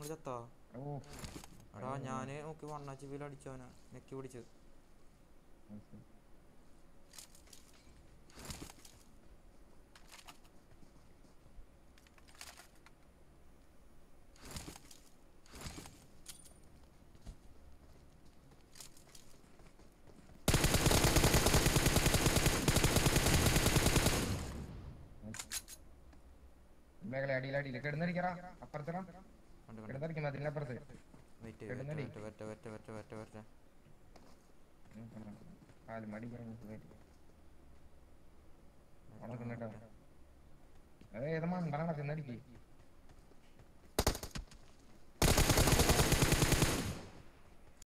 ചത്താ ഓ എടാ ഞാന് നോക്കി വണ്ണാച്ചി വീൽ അടിച്ചവനാ നെക്കി പിടിച്ച് അത് ശരി. മേഖല അടിയിൽ അടിയിൽ കിടന്നടിക്കറാ അപ്പുറത്തടാ കണ്ട് കണ്ട് കിടന്നടിക്കും അതിനപ്പുറത്ത് വെയിറ്റ് കിടന്നടി. വെറ്റ് വെറ്റ് വെറ്റ് വെറ്റ് വെറ്റ് വെറ്റ് കാല് മടി അവിടെ കേട്ടോ അത് ഏതമാ ഉണ്ടാകണ ചെന്നടിക്ക്